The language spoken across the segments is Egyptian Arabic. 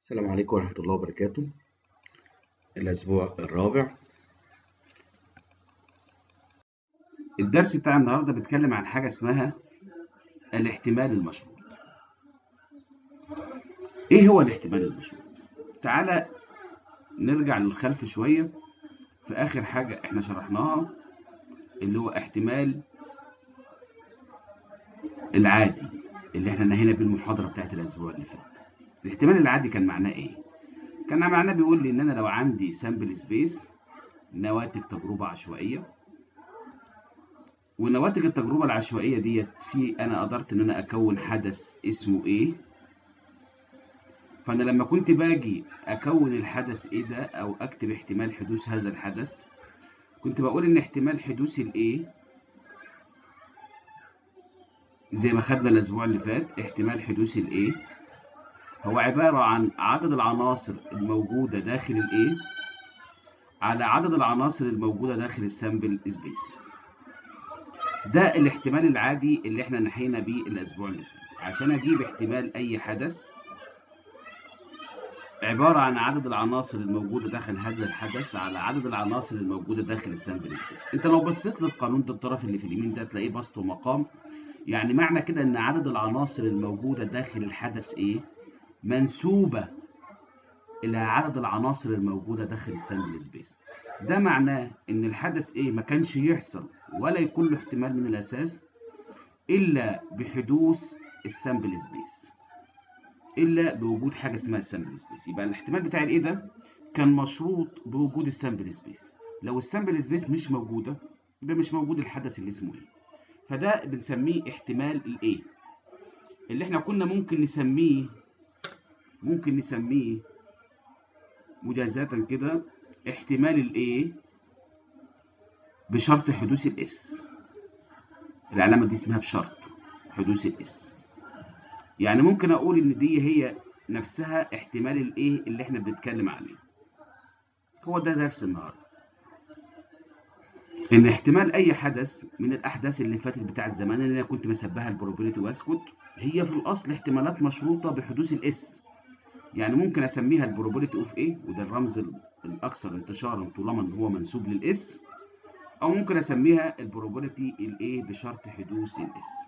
السلام عليكم ورحمة الله وبركاته الأسبوع الرابع الدرس بتاع النهارده بيتكلم عن حاجة اسمها الاحتمال المشروط. إيه هو الاحتمال المشروط؟ تعالى نرجع للخلف شوية في آخر حاجة إحنا شرحناها اللي هو احتمال العادي اللي إحنا نهينا بيه المحاضرة بتاعت الأسبوع اللي فات. الاحتمال العادي كان معناه إيه؟ كان معناه بيقول لي إن أنا لو عندي سامبل سبيس نواتج تجربة عشوائية ونواتج التجربة العشوائية ديت في أنا قدرت إن أنا أكون حدث اسمه إيه فأنا لما كنت باجي أكون الحدث إيه ده أو أكتب احتمال حدوث هذا الحدث كنت بقول إن احتمال حدوث الإيه زي ما خدنا الأسبوع اللي فات احتمال حدوث الإيه هو عبارة عن عدد العناصر الموجودة داخل الإيه على عدد العناصر الموجودة داخل السامبل سبيس ده الاحتمال العادي اللي احنا نحينا بيه الاسبوع اللي فات عشان اجيب احتمال اي حدث عبارة عن عدد العناصر الموجودة داخل هذا الحدث على عدد العناصر الموجودة داخل السامبل سبيس انت لو بصيت للقانون ده الطرف اللي في اليمين ده تلاقيه بسط ومقام يعني معنى كده ان عدد العناصر الموجودة داخل الحدث ايه منسوبة الى عدد العناصر الموجودة داخل السامبل سبيس ده معناه ان الحدث ايه ما كانش يحصل ولا يكون له احتمال من الاساس الا بحدوث السامبل سبيس الا بوجود حاجه اسمها السامبل سبيس يبقى الاحتمال بتاع الايه ده كان مشروط بوجود السامبل سبيس لو السامبل سبيس مش موجوده يبقى مش موجود الحدث اللي اسمه ايه فده بنسميه احتمال الايه اللي احنا كنا ممكن نسميه ممكن نسميه مجازات كده احتمال الايه بشرط حدوث الاس العلامه دي اسمها بشرط حدوث الاس يعني ممكن اقول ان دي هي نفسها احتمال الايه اللي احنا بنتكلم عليه هو ده درس النهارده ان احتمال اي حدث من الاحداث اللي فاتت بتاعت زمان اللي انا كنت مسبها البروبابيلتي واسكت هي في الاصل احتمالات مشروطه بحدوث الاس يعني ممكن اسميها البروبابيلتي اوف ايه وده الرمز الاكثر انتشارا طالما ان هو منسوب للاس او ممكن اسميها البروبابيلتي الايه بشرط حدوث الاس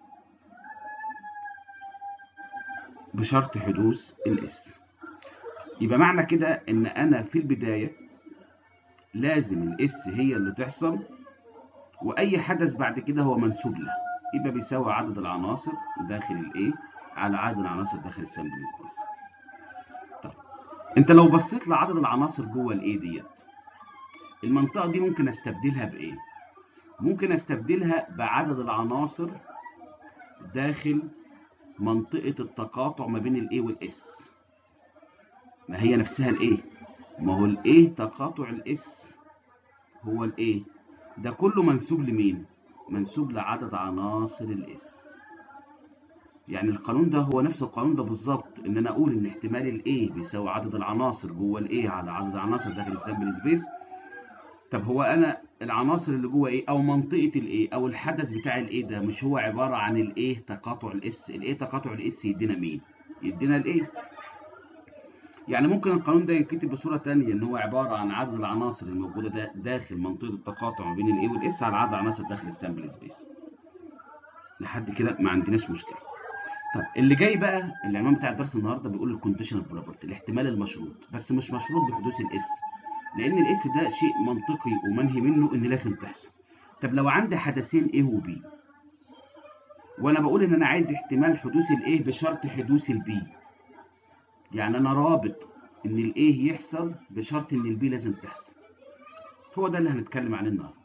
بشرط حدوث الاس يبقى معنى كده ان انا في البدايه لازم الاس هي اللي تحصل واي حدث بعد كده هو منسوب له يبقى بيساوي عدد العناصر داخل الايه على عدد العناصر داخل السامبل سبيس طيب انت لو بصيت لعدد العناصر جوه الايه ديت المنطقه دي ممكن استبدلها بايه ممكن استبدلها بعدد العناصر داخل منطقه التقاطع ما بين الايه والاس ما هي نفسها الايه ما هو الايه تقاطع الاس هو الايه ده كله منسوب لمين منسوب لعدد عناصر الاس يعني القانون ده هو نفس القانون ده بالظبط ان انا اقول ان احتمال الايه بيساوي عدد العناصر جوه الايه على عدد العناصر داخل السامبل سبيس طب هو انا العناصر اللي جوه ايه او منطقه الايه او الحدث بتاع الايه ده مش هو عباره عن الايه تقاطع الاس الايه تقاطع الاس يدينا مين يدينا الايه يعني ممكن القانون ده ينكتب بصوره ثانيه ان هو عباره عن عدد العناصر الموجوده ده داخل منطقه التقاطع ما بين الايه والاس على عدد العناصر داخل السامبل سبيس لحد كده ما عندناش مشكله طب اللي جاي بقى العنوان بتاع الدرس النهارده بيقول الكونديشنال بروبرتي الاحتمال المشروط بس مش مشروط بحدوث الاس لان الاس ده شيء منطقي ومنهي منه ان لازم تحصل طب لو عندي حدثين A و B وانا بقول ان انا عايز احتمال حدوث الايه بشرط حدوث البي يعني انا رابط ان الايه يحصل بشرط ان البي لازم تحصل هو ده اللي هنتكلم عليه النهارده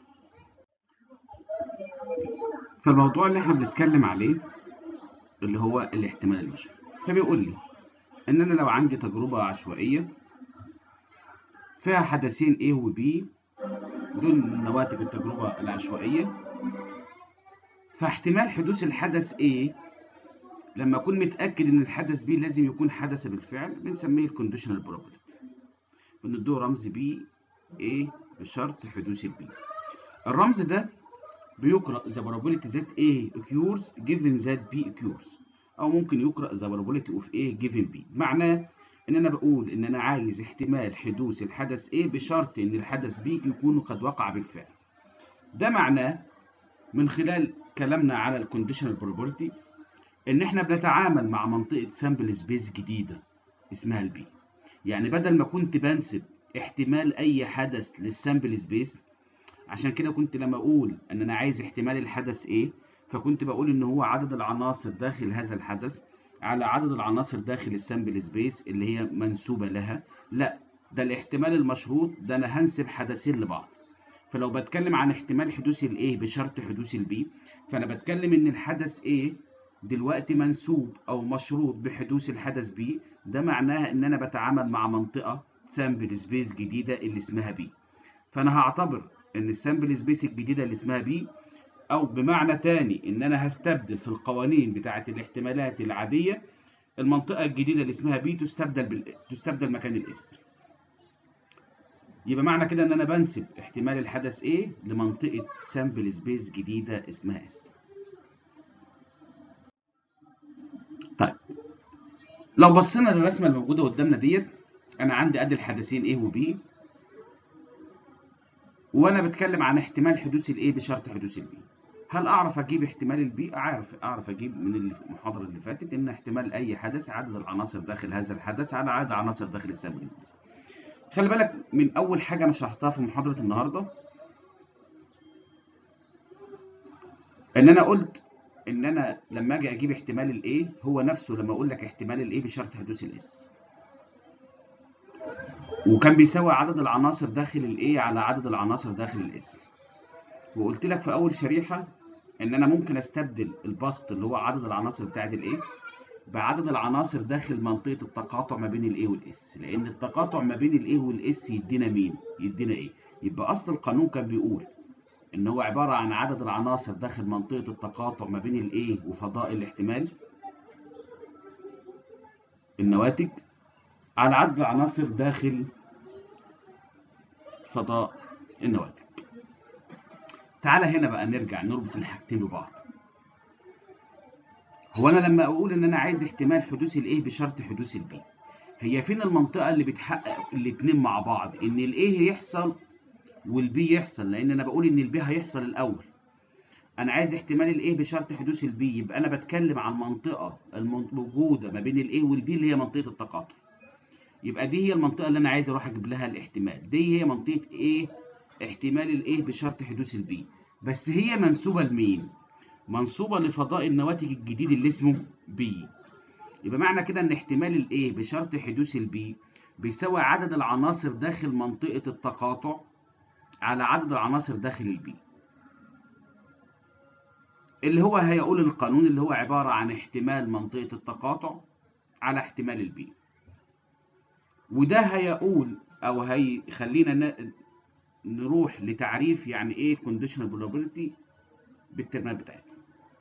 فالموضوع اللي احنا بنتكلم عليه اللي هو الاحتمال المشروط فبيقول لي ان انا لو عندي تجربه عشوائيه فيها حدثين A و B دول نواتج التجربة العشوائية فاحتمال حدوث الحدث A لما أكون متأكد إن الحدث B لازم يكون حدث بالفعل بنسميه الكونديشنال بروبابيلتي بنديه رمز B A بشرط حدوث ال B الرمز ده بيقرأ the probability that A occurs given that B occurs أو ممكن يقرأ the probability of A given B معناه ان انا بقول ان انا عايز احتمال حدوث الحدث A بشرط ان الحدث B يكون قد وقع بالفعل ده معناه من خلال كلامنا على الكونديشنال probability ان احنا بنتعامل مع منطقه سامبل سبيس جديده اسمها البي يعني بدل ما كنت بنسب احتمال اي حدث للسامبل سبيس عشان كده كنت لما اقول ان انا عايز احتمال الحدث ايه فكنت بقول ان هو عدد العناصر داخل هذا الحدث على عدد العناصر داخل السامبل سبيس اللي هي منسوبه لها لا ده الاحتمال المشروط ده انا هنسب حدثين لبعض فلو بتكلم عن احتمال حدوث الايه بشرط حدوث البي فانا بتكلم ان الحدث ايه دلوقتي منسوب او مشروط بحدوث الحدث B ده معناه ان انا بتعامل مع منطقه سامبل سبيس جديده اللي اسمها B فانا هعتبر ان السامبل سبيس الجديده اللي اسمها B او بمعنى تاني ان انا هستبدل في القوانين بتاعه الاحتمالات العاديه المنطقه الجديده اللي اسمها B تستبدل بال... تستبدل مكان الاس يبقى معنى كده ان انا بنسب احتمال الحدث A لمنطقه سامبل سبيس جديده اسمها S طيب لو بصينا للرسمه اللي موجوده قدامنا ديت انا عندي ادي الحدثين A و B وانا بتكلم عن احتمال حدوث الايه بشرط حدوث البي هل اعرف اجيب احتمال البي اعرف اعرف اجيب من المحاضره اللي فاتت ان احتمال اي حدث عدد العناصر داخل هذا الحدث على عدد عناصر داخل السامبل سبيس خلي بالك من اول حاجه انا شرحتها في محاضره النهارده ان انا قلت ان انا لما اجي اجيب احتمال الايه هو نفسه لما اقول لك احتمال الايه بشرط حدوث الاس وكان بيساوي عدد العناصر داخل الايه على عدد العناصر داخل الاس وقلت لك في اول شريحه ان انا ممكن استبدل البسط اللي هو عدد العناصر بتاعه الايه بعدد العناصر داخل منطقه التقاطع ما بين الايه والاس لان التقاطع ما بين الايه والاس يدينا مين يدينا ايه يبقى اصل القانون كان بيقول ان هو عباره عن عدد العناصر داخل منطقه التقاطع ما بين الايه وفضاء الاحتمال النواتج على عدد العناصر داخل فضاء النواتج تعالى هنا بقى نرجع نربط الحاجتين ببعض هو انا لما اقول ان انا عايز احتمال حدوث الايه بشرط حدوث البي هي فين المنطقه اللي بتحقق الاثنين مع بعض ان الايه يحصل والبي يحصل لان انا بقول ان البي هيحصل الاول انا عايز احتمال الايه بشرط حدوث البي يبقى انا بتكلم عن منطقه الموجوده ما بين الايه والبي اللي هي منطقه التقاطع يبقى دي هي المنطقه اللي انا عايز اروح اجيب لها الاحتمال دي هي منطقه ايه احتمال الايه بشرط حدوث البي بس هي منسوبه لمين منسوبه لفضاء النواتج الجديد اللي اسمه بي يبقى معنى كده ان احتمال الايه بشرط حدوث البي بيساوي عدد العناصر داخل منطقه التقاطع على عدد العناصر داخل البي اللي هو هيقول القانون اللي هو عبارة عن احتمال منطقة التقاطع على احتمال البي وده هيقول او هيخلينا نروح لتعريف يعني ايه conditional probability بالترمات بتاعتها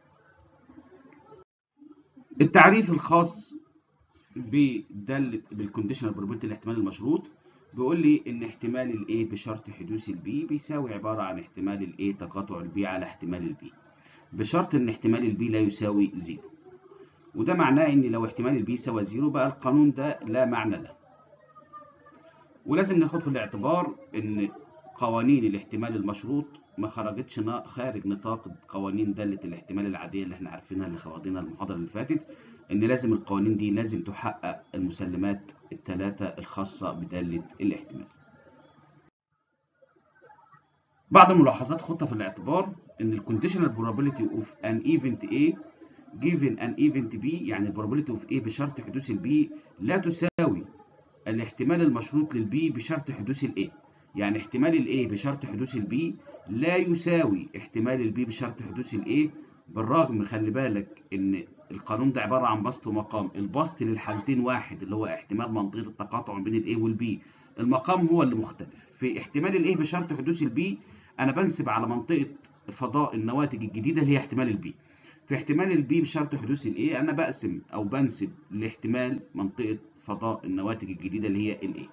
التعريف الخاص بدالة بالconditional probability الاحتمال المشروط بيقول لي ان احتمال الايه بشرط حدوث البي بيساوي عباره عن احتمال الايه تقاطع البي على احتمال البي بشرط ان احتمال البي لا يساوي زيرو وده معناه ان لو احتمال البي يساوي زيرو بقى القانون ده لا معنى له ولازم ناخد في الاعتبار ان قوانين الاحتمال المشروط ما خرجتش خارج نطاق قوانين داله الاحتمال العاديه اللي احنا عارفينها اللي خواضينها المحاضره اللي فاتت ان لازم القوانين دي لازم تحقق المسلمات الثلاثه الخاصه بداله الاحتمال بعض الملاحظات خدها في الاعتبار ان الكونديشنال probability of an event A given an event B يعني البروبابيلتي اوف A بشرط حدوث البي لا تساوي الاحتمال المشروط للبي بشرط حدوث الاي يعني احتمال الاي بشرط حدوث البي لا يساوي احتمال البي بشرط حدوث الاي بالرغم خلي بالك ان القانون ده عباره عن بسط ومقام البسط للحالتين واحد اللي هو احتمال منطقه التقاطع بين الاي والبي المقام هو اللي مختلف في احتمال الايه بشرط حدوث البي انا بنسب على منطقه فضاء النواتج الجديده اللي هي احتمال البي في احتمال البي بشرط حدوث الايه انا بقسم او بنسب لاحتمال منطقه فضاء النواتج الجديده اللي هي الايه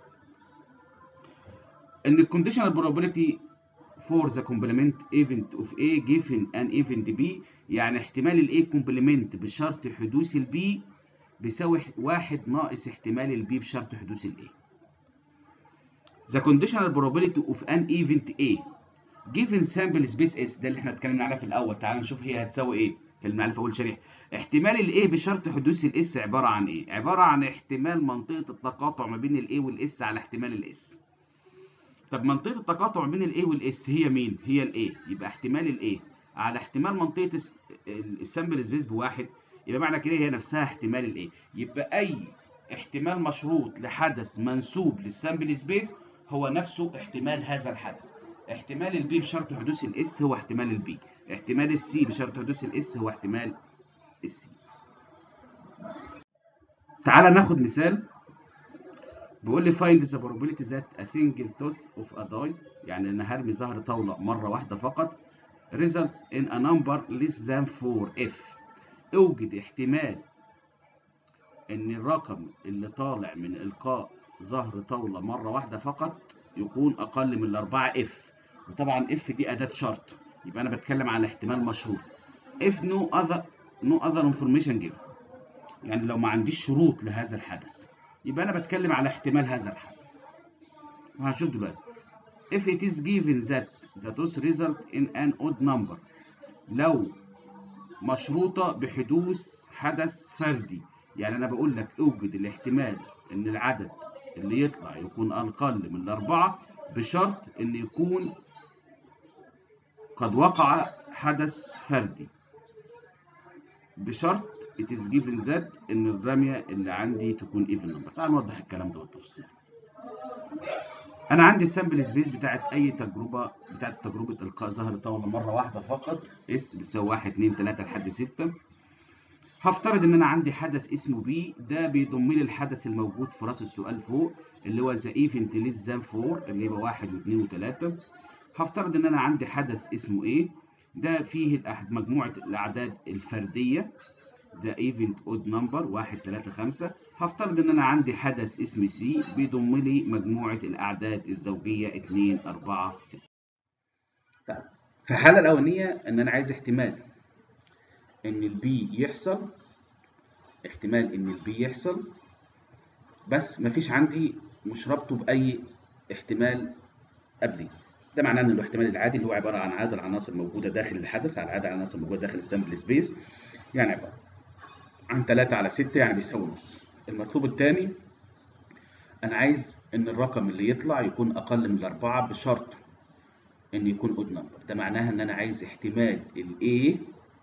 ان الكونديشنال probability for the complement event of A given an event B يعني احتمال ال A complement بشرط حدوث ال B بيساوي واحد ناقص احتمال البي بشرط حدوث الايه The conditional probability of an event A given sample space S ده اللي احنا اتكلمنا عليه في الاول تعال نشوف هي هتساوي ايه اتكلمنا عليه في اول شريحه احتمال الايه بشرط حدوث الاس عباره عن ايه عباره عن احتمال منطقه التقاطع ما بين الايه والاس على احتمال الاس طب منطقه التقاطع ما بين الايه والاس هي مين هي الايه يبقى احتمال الايه على احتمال منطقه السامبل سبيس بواحد يبقى معنى كده هي نفسها احتمال الايه يبقى اي احتمال مشروط لحدث منسوب للسامبل سبيس هو نفسه احتمال هذا الحدث احتمال البي بشرط حدوث الاس هو احتمال البي احتمال السي بشرط حدوث الاس هو احتمال السي تعال ناخد مثال بيقول لي find the probability that a single toss of a die يعني ان هرمي زهر طاوله مره واحده فقط results in a number less than 4 if اوجد احتمال ان الرقم اللي طالع من القاء زهر طاوله مره واحده فقط يكون اقل من الاربعه اف وطبعا اف دي اداه شرط يبقى انا بتكلم على احتمال مشروط if no other no other information given يعني لو ما عنديش شروط لهذا الحدث يبقى انا بتكلم على احتمال هذا الحدث وهنشوف دلوقتي if it is given that the toss result in an odd number لو مشروطه بحدوث حدث فردي يعني انا بقول لك اوجد الاحتمال ان العدد اللي يطلع يكون اقل من الاربعه بشرط ان يكون قد وقع حدث فردي بشرط it is given that ان الرميه اللي عندي تكون even number تعال نوضح الكلام ده بالتفصيل انا عندي السامبل سبيس بتاعت اي تجربه بتاعت تجربه القاء زهر طاوله مره واحده فقط اس بتساوي 1 2 3 لحد 6 هفترض ان انا عندي حدث اسمه بي ده بيضم لي الحدث الموجود في راس السؤال فوق اللي هو ذا ايفنت ليس ذان 4 اللي يبقى 1 و2 و3 هفترض ان انا عندي حدث اسمه ايه ده فيه مجموعه الاعداد الفرديه ذا ايفنت اود نمبر 1 3 5 هفترض ان انا عندي حدث اسمه سي بيضم لي مجموعه الاعداد الزوجيه 2 4 6 طيب في الحاله الاولانيه ان انا عايز احتمال ان البي يحصل احتمال ان البي يحصل بس مفيش عندي مش رابطه باي احتمال قبلي ده معناه ان الاحتمال العادي اللي هو عباره عن عدد العناصر الموجوده داخل الحدث على عدد العناصر الموجوده داخل السامبل سبيس يعني عباره عن 3 على 6 يعني بيساوي نص المطلوب الثاني انا عايز ان الرقم اللي يطلع يكون اقل من الاربعه بشرط ان يكون اود نمبر ده معناها ان انا عايز احتمال الاي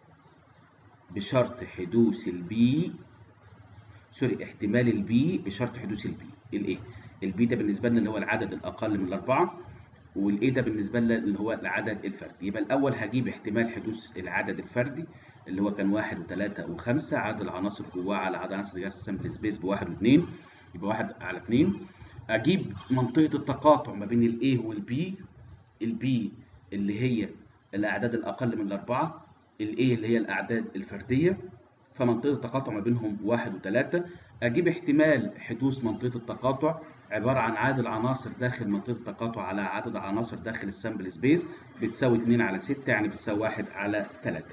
بشرط حدوث البي سوري احتمال البي بشرط حدوث البي الاي البي ده بالنسبه لنا اللي هو العدد الاقل من الاربعه والاي ده بالنسبه لنا اللي هو العدد الفردي يبقى الاول هجيب احتمال حدوث العدد الفردي اللي هو كان واحد وثلاثة وخمسة عدد العناصر جواه على عدد عناصر جهاز السامبل سبيس بواحد واثنين يبقى واحد على اثنين اجيب منطقة التقاطع ما بين الاي والبي البي اللي هي الاعداد الاقل من الاربعة الاي اللي هي الاعداد الفردية فمنطقة التقاطع ما بينهم واحد وثلاثة اجيب احتمال حدوث منطقة التقاطع عبارة عن عدد العناصر داخل منطقة التقاطع على عدد العناصر داخل السامبل سبيس بتساوي 2 على 6 يعني بتساوي 1 على 3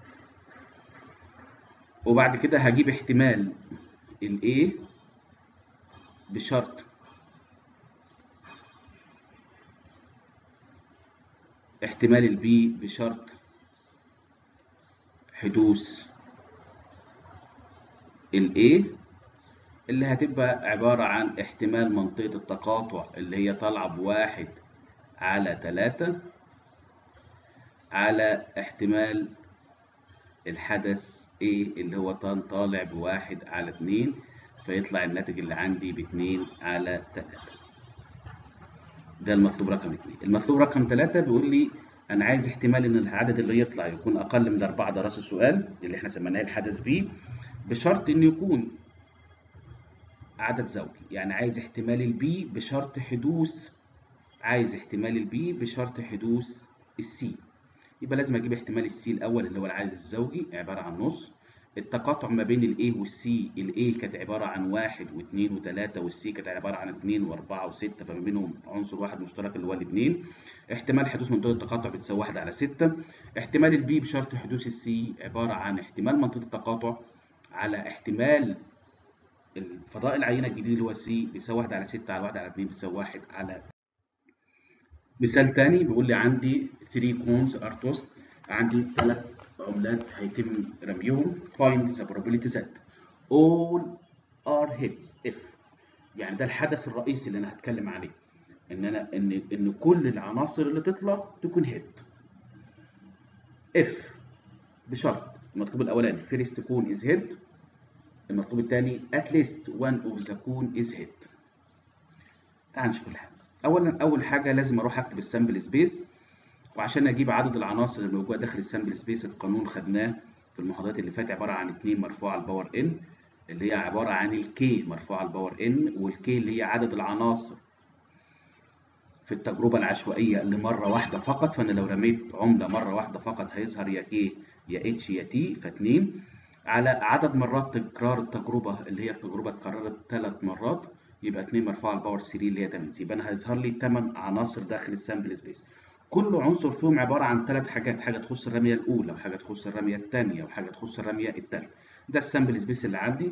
وبعد كده هجيب احتمال ال A بشرط احتمال ال B بشرط حدوث ال A اللي هتبقى عبارة عن احتمال منطقة التقاطع اللي هي طالعة بواحد على تلاتة على احتمال الحدث A اللي هو طالع بواحد على اتنين فيطلع الناتج اللي عندي باتنين على تلاتة ده المطلوب رقم اتنين المطلوب رقم تلاتة بيقول لي أنا عايز احتمال إن العدد اللي يطلع يكون أقل من أربعة ده راس السؤال اللي احنا سميناه الحدث B بشرط إنه يكون عدد زوجي يعني عايز احتمال البي بشرط حدوث عايز احتمال البي بشرط حدوث السي يبقى لازم اجيب احتمال السي الاول اللي هو العدد الزوجي عباره عن نص التقاطع ما بين الاي والسي الاي كانت عباره عن واحد واثنين وثلاثه والسي كانت عباره عن اثنين واربعه وسته فما بينهم عنصر واحد مشترك اللي هو الاثنين احتمال حدوث منطقه التقاطع بتساوي واحد على سته احتمال البي بشرط حدوث السي عباره عن احتمال منطقه التقاطع على احتمال الفضاء العينه الجديد اللي هو سي بيساوي 1 على 6 على 1 على 2 بيساوي 1 على مثال تاني بيقول لي عندي 3 كونز ار توست عندي ثلاث عملات هيتم رميهم find the probability that all are hits if يعني ده الحدث الرئيسي اللي انا هتكلم عليه ان انا ان ان كل العناصر اللي تطلع تكون هيت اف بشرط المطلوب الاولاني فيرست كون از هيد المطلوب الثاني at least one of the cone is hit تعال نشوف الحاجه اولا اول حاجه لازم اروح اكتب السامبل سبيس وعشان اجيب عدد العناصر الموجوده داخل السامبل سبيس القانون خدناه في المحاضرات اللي فاتت عباره عن 2 مرفوع على الباور ان اللي هي عباره عن الكي مرفوع على الباور ان والكي اللي هي عدد العناصر في التجربه العشوائيه اللي مره واحده فقط فانا لو رميت عمله مره واحده فقط هيظهر يا كي يا اتش يا تي فاتنين على عدد مرات تكرار التجربه اللي هي التجربه اتكررت ثلاث مرات يبقى 2 مرفوع على الباور 3 اللي هي 8 يبقى انا هيظهر لي 8 عناصر داخل السامبل سبيس كل عنصر فيهم عباره عن ثلاث حاجات حاجه تخص الرميه الاولى وحاجه تخص الرميه الثانيه وحاجه تخص الرميه الثالثه ده السامبل سبيس اللي عندي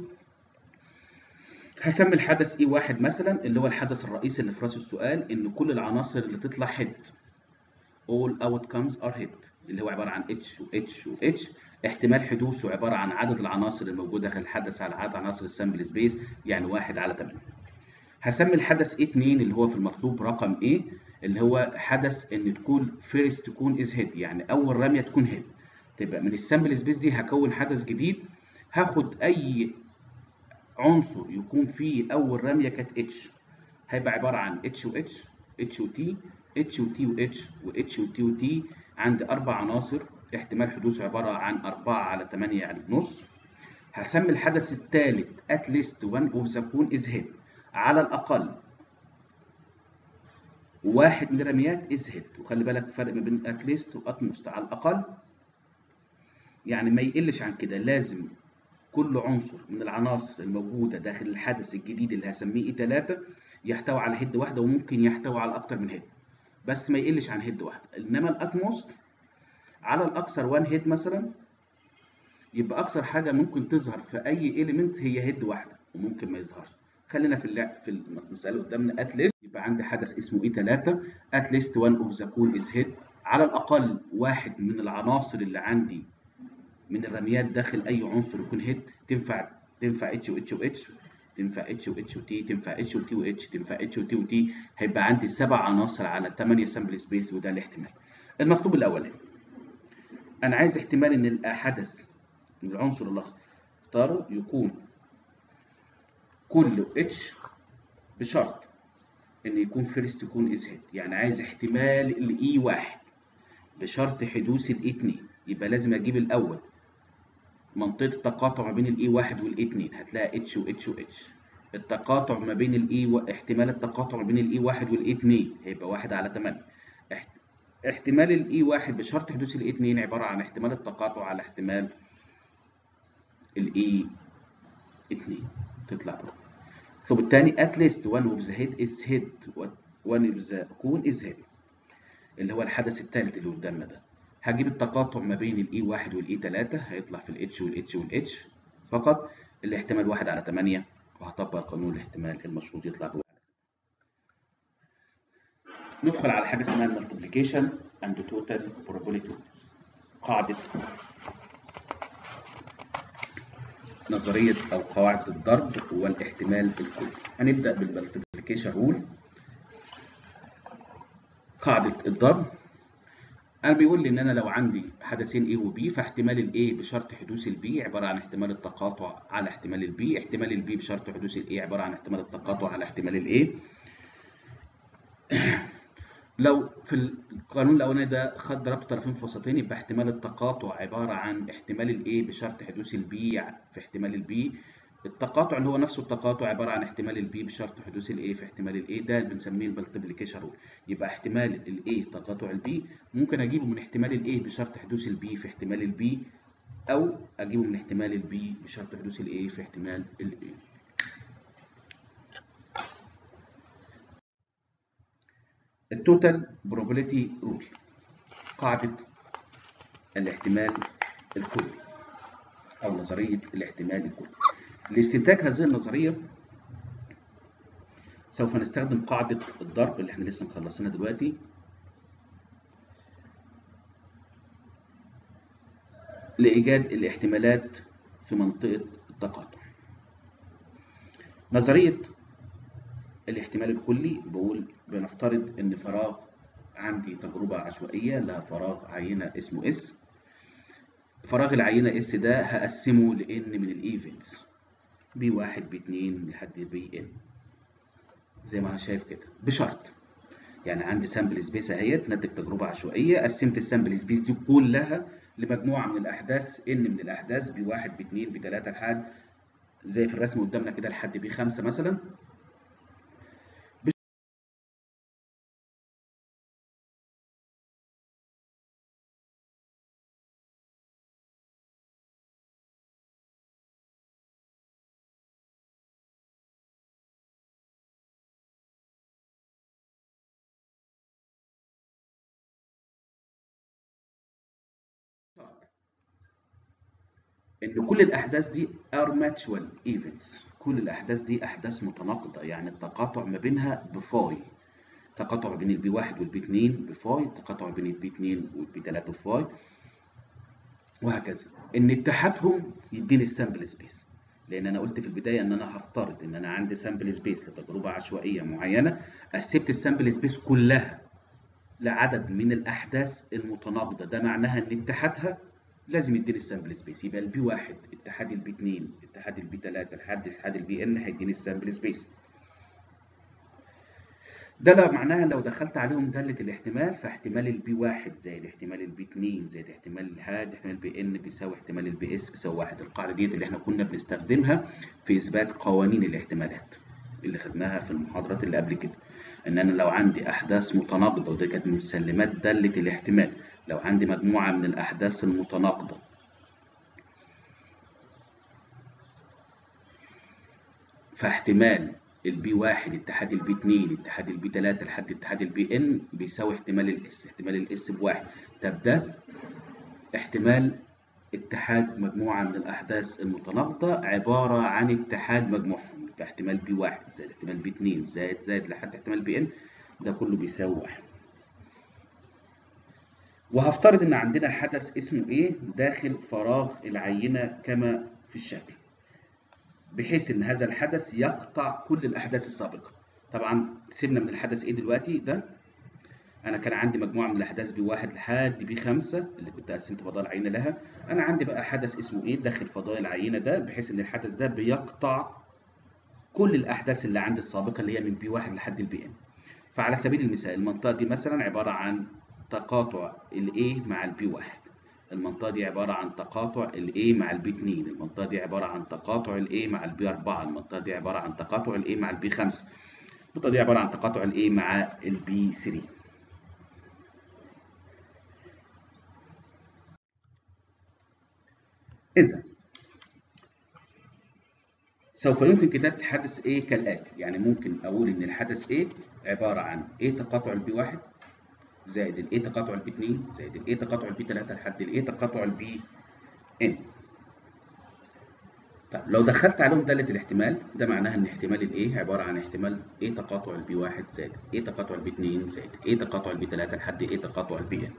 هسمي الحدث اي واحد مثلا اللي هو الحدث الرئيسي اللي في راس السؤال ان كل العناصر اللي تطلع هيد all outcomes are hit اللي هو عباره عن اتش واتش واتش احتمال حدوثه عباره عن عدد العناصر الموجوده داخل الحدث على عدد عناصر السامبل سبيس يعني 1 على 8 هسمي الحدث اي 2 اللي هو في المطلوب رقم ايه اللي هو حدث ان تكون فيرست تكون از هيد يعني اول رميه تكون هيد تبقى من السامبل سبيس دي هكون حدث جديد هاخد اي عنصر يكون فيه اول رميه كانت اتش هيبقى عباره عن اتش واتش اتش وتي اتش وتي واتش واتش وتي وتي عندي اربع عناصر احتمال حدوثه عباره عن 4 على 8 يعني نص هسمي الحدث الثالث at least one of the cone is hit على الاقل واحد من الرميات is hit وخلي بالك فرق ما بين at least و at most على الاقل يعني ما يقلش عن كده لازم كل عنصر من العناصر الموجوده داخل الحدث الجديد اللي هسميه اي 3 يحتوي على هيد واحده وممكن يحتوي على اكتر من هيد بس ما يقلش عن هيد واحده انما الاتموست على الاكثر وان هيد مثلا يبقى اكثر حاجه ممكن تظهر في اي اليمنت هي هيد واحده وممكن ما يظهرش خلينا في اللعب في المساله قدامنا ات ليست يبقى عندي حدث اسمه اي 3 ات ليست وان اوف ذا كول از هيد على الاقل واحد من العناصر اللي عندي من الرميات داخل اي عنصر يكون هيد تنفع تنفع اتش واتش واتش تنفع اتش واتش وتي تنفع اتش وتي واتش تنفع اتش وتي وتي هيبقى عندي سبع عناصر على 8 سامبل سبيس وده الاحتمال المطلوب الاولاني انا عايز احتمال ان الحدث من العنصر اللي اختاره يكون كله اتش بشرط ان يكون فيرست يكون از هيد يعني عايز احتمال الاي واحد بشرط حدوث الاي 2 يبقى لازم اجيب الاول منطقه التقاطع ما بين الاي 1 والاي 2 هتلاقي اتش واتش واتش التقاطع ما بين الاي و... احتمال التقاطع ما بين الاي 1 والاي 2 هيبقى 1 على 8 احت... احتمال الاي 1 بشرط حدوث الاي 2 عباره عن احتمال التقاطع على احتمال الاي 2 تطلع بره طب الثاني at least one of the head is hit one of the cone is hit اللي هو الحدث الثالث اللي قدامنا ده هجيب التقاطع ما بين الاي 1 والاي 3 هيطلع في الاتش والاتش والاتش فقط الاحتمال 1 على 8 وهطبق قانون الاحتمال المشروط يطلع ب 1 على 6 ندخل على حاجه اسمها المالتيبليكيشن اند توتال probability قاعده نظريه او قواعد الضرب والاحتمال الكلي هنبدا بالمالتيبليكيشن رول قاعده الضرب انا بيقول لي ان انا لو عندي حدثين A و B فاحتمال ال A بشرط حدوث ال B عباره عن احتمال التقاطع على احتمال ال B احتمال ال B بشرط حدوث ال A عباره عن احتمال التقاطع على احتمال ال A لو في القانون الاولاني ده خد ضربت طرفين في وسطين يبقى احتمال التقاطع عباره عن احتمال ال A بشرط حدوث ال B في احتمال ال B التقاطع اللي هو نفسه التقاطع عباره عن احتمال ال B بشرط حدوث ال A في احتمال ال A ده اللي بنسميه المالتيبليكيشن رول يبقى احتمال ال A تقاطع ال B ممكن اجيبه من احتمال ال A بشرط حدوث ال B في احتمال ال B او اجيبه من احتمال ال B بشرط حدوث ال A في احتمال ال A التوتال probability رول قاعده الاحتمال الكلي او نظريه الاحتمال الكلي لاستنتاج هذه النظرية سوف نستخدم قاعدة الضرب اللي احنا لسه مخلصينها دلوقتي لإيجاد الاحتمالات في منطقة التقاطع. نظرية الاحتمال الكلي بقول بنفترض إن فراغ عندي تجربة عشوائية لها فراغ عينة اسمه اس فراغ العينة اس ده هقسمه لان من الايفنتس بي واحد بي اتنين لحد بي ان زي ما انا شايف كده بشرط يعني عندي سامبل سبيس اهيت نتج تجربة عشوائية قسمت السامبل سبيس دي كلها لمجموعة من الاحداث ان من الاحداث بي واحد بي اتنين بي تلاتة لحد زي في الرسم قدامنا كده لحد بي خمسة مثلا ان كل الاحداث دي are mutual events كل الاحداث دي احداث متناقضه يعني التقاطع ما بينها بفاي تقاطع بين البي 1 والبي 2 بفاي تقاطع بين البي 2 والبي 3 بفاي وهكذا ان اتحادهم يديني السامبل سبيس لان انا قلت في البدايه ان انا هفترض ان انا عندي سامبل سبيس لتجربه عشوائيه معينه قسمت السامبل سبيس كلها لعدد من الاحداث المتناقضه ده معناها ان اتحادها لازم يديني السامبل سبيس يبقى البي 1 اتحاد البي 2 اتحاد البي 3 لحد اتحاد البي ان هيديني السامبل سبيس ده لو معناها لو دخلت عليهم دالة الاحتمال فاحتمال البي 1 زائد احتمال البي 2 زائد احتمال الحاد احتمال البي ان بيساوي احتمال البي اس بيساوي 1 القاعدة ديت اللي احنا كنا بنستخدمها في اثبات قوانين الاحتمالات اللي خدناها في المحاضرات اللي قبل كده ان انا لو عندي احداث متناقضة ودي كانت مسلمات دالة الاحتمال لو عندي مجموعة من الأحداث المتناقضة فاحتمال البي واحد اتحاد البي اتنين اتحاد البي تلاتة لحد اتحاد البي ان بيساوي احتمال الاس احتمال الاس بواحد طب ده احتمال اتحاد مجموعة من الأحداث المتناقضة عبارة عن اتحاد مجموعهم فاحتمال بي واحد زائد احتمال بي اتنين زائد زائد لحد احتمال بي ان ده كله بيساوي واحد وهفترض ان عندنا حدث اسمه ايه داخل فراغ العينة كما في الشكل بحيث ان هذا الحدث يقطع كل الاحداث السابقة طبعا سيبنا من الحدث ايه دلوقتي ده انا كان عندي مجموعة من الاحداث بي واحد لحد بي خمسة اللي كنت قسمت فضاء العينة لها انا عندي بقى حدث اسمه ايه داخل فضاء العينة ده بحيث ان الحدث ده بيقطع كل الاحداث اللي عندي السابقة اللي هي من بي واحد لحد البي ان فعلى سبيل المثال المنطقة دي مثلا عبارة عن تقاطع ال A مع ال B1 المنطقة دي عبارة عن تقاطع ال A مع ال B2 المنطقة دي عبارة عن تقاطع ال A مع ال B4 المنطقة دي عبارة عن تقاطع ال A مع ال B5 المنطقة دي عبارة عن تقاطع ال A مع ال B3 إذا سوف يمكن كتابة حدث A كالآتي يعني ممكن أقول إن الحدث A عبارة عن A تقاطع ال B1 زائد ال A تقاطع ال B2 زائد ال A تقاطع ال B3 لحد ال A تقاطع ال BN طب لو دخلت عليهم دالة الاحتمال ده معناها ان احتمال ال A عبارة عن احتمال A تقاطع ال B1 زائد A تقاطع ال B2 زائد A تقاطع ال B3 لحد A تقاطع ال BN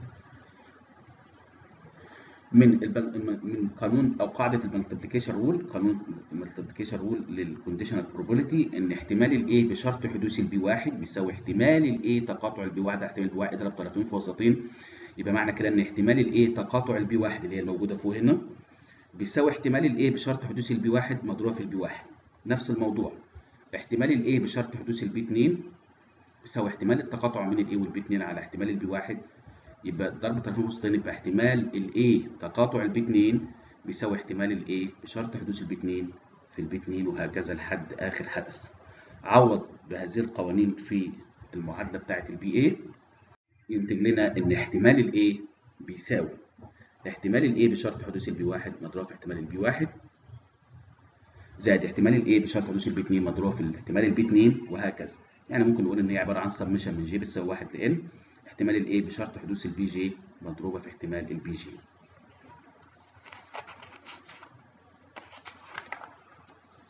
من البل... من قانون او قاعده المالتيبليكيشن رول قانون المالتيبليكيشن رول للكونديشنال بروبابيلتي ان احتمال الاي بشرط حدوث البي واحد بيساوي احتمال الاي تقاطع البي واحد على احتمال البي واحد اضرب طرفين في وسطين يبقى معنى كده ان احتمال الاي تقاطع البي واحد اللي هي الموجوده فوق هنا بيساوي احتمال الاي بشرط حدوث البي واحد مضروبه في البي واحد نفس الموضوع احتمال الاي بشرط حدوث البي 2 بيساوي احتمال التقاطع من الاي والبي 2 على احتمال البي واحد يبقى ضرب طرفين وسطين يبقى احتمال ال A تقاطع البي 2 بيساوي احتمال ال A بشرط حدوث البي 2 في البي 2 وهكذا لحد آخر حدث. عوض بهذه القوانين في المعادلة بتاعة البي A ينتج لنا إن احتمال ال A بيساوي احتمال ال A بشرط حدوث البي 1 مضروب في احتمال البي 1 زائد احتمال ال A بشرط حدوث البي 2 مضروب في احتمال البي 2 وهكذا. يعني ممكن نقول إن هي عبارة عن سمشن من J بتساوي 1 ل N احتمال ال A بشرط حدوث البي جي مضروبة في احتمال البي جي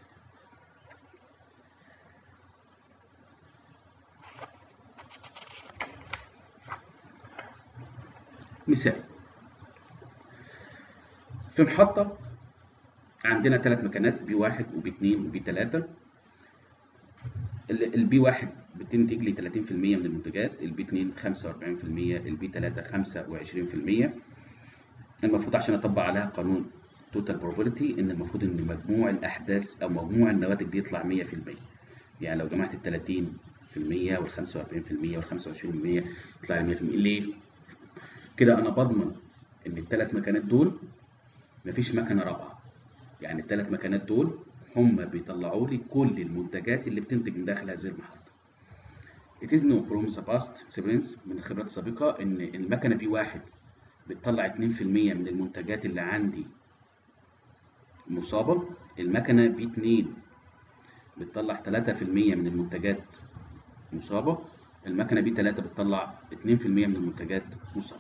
مثال في محطة عندنا ثلاث مكانات بي واحد وبي اتنين وبي تلاتة البي واحد بتنتج لي 30% من المنتجات البي 2 45% البي 3 25% المفروض عشان اطبق عليها قانون توتال probability ان المفروض ان مجموع الاحداث او مجموع النواتج دي يطلع 100% يعني لو جمعت ال 30% وال 45% وال 25% يطلع لي 100% ليه؟ كده انا بضمن ان الثلاث مكانات دول مفيش مكنه رابعه يعني الثلاث مكانات دول هم بيطلعوا لي كل المنتجات اللي بتنتج من داخل هذه المحطه It is known from the past experience من الخبرات السابقة إن المكنة بي واحد بتطلع 2% من المنتجات اللي عندي مصابة، المكنة بي 2 بتطلع 3% من المنتجات مصابة، المكنة بي 3 بتطلع 2% من المنتجات مصابة.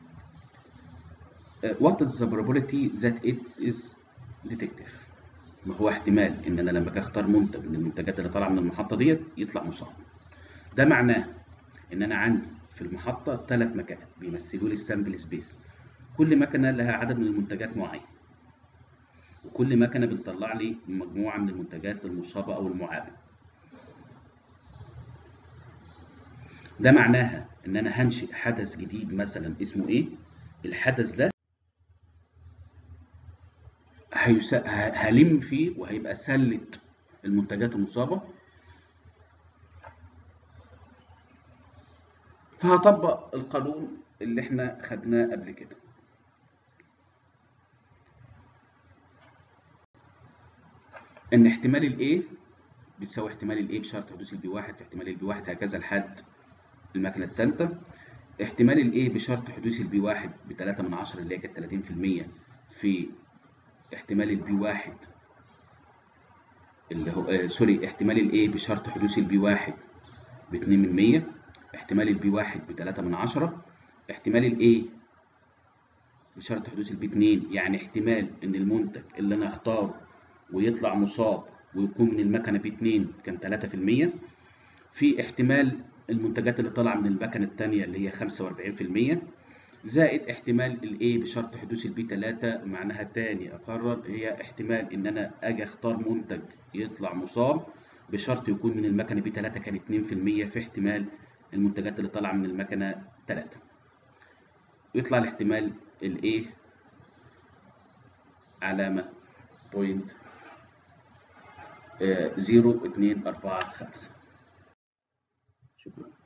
What is the probability that it is detective؟ ما هو احتمال إن أنا لما أجي أختار منتج من المنتجات اللي طالعة من المحطة ديت يطلع مصاب. ده معناه ان انا عندي في المحطه ثلاث مكانات بيمثلوا لي السامبل سبيس كل مكنه لها عدد من المنتجات معين وكل مكنه بتطلع لي مجموعه من المنتجات المصابه او المعابه ده معناها ان انا هنشئ حدث جديد مثلا اسمه ايه الحدث ده هيسا... هلم فيه وهيبقى سله المنتجات المصابه فهطبق القانون اللي احنا خدناه قبل كده ان احتمال ال A بتساوي احتمال ال A بشرط حدوث ال B1 في احتمال ال B1 هكذا لحد المكنة الثالثة احتمال ال A بشرط حدوث ال B1 ب 3 من 10 اللي هي كانت 30% في احتمال ال B1 اللي هو آه سوري احتمال ال A بشرط حدوث ال B1 ب 2 من 100 احتمال البي واحد بتلاتة من عشرة احتمال الاي بشرط حدوث البي اتنين يعني احتمال ان المنتج اللي انا اختاره ويطلع مصاب ويكون من المكنه بي اتنين كان تلاتة في المية في احتمال المنتجات اللي طالعه من المكنه التانية اللي هي خمسة واربعين في المية زائد احتمال الاي بشرط حدوث البي تلاتة معناها تاني اقرر هي احتمال ان انا اجي اختار منتج يطلع مصاب بشرط يكون من المكنه بي تلاتة كان اتنين في المية في احتمال المنتجات اللي طالعه من المكنه 3 ويطلع الاحتمال ال A علامه بوينت زيرو اتنين أربعة خمسة شكرا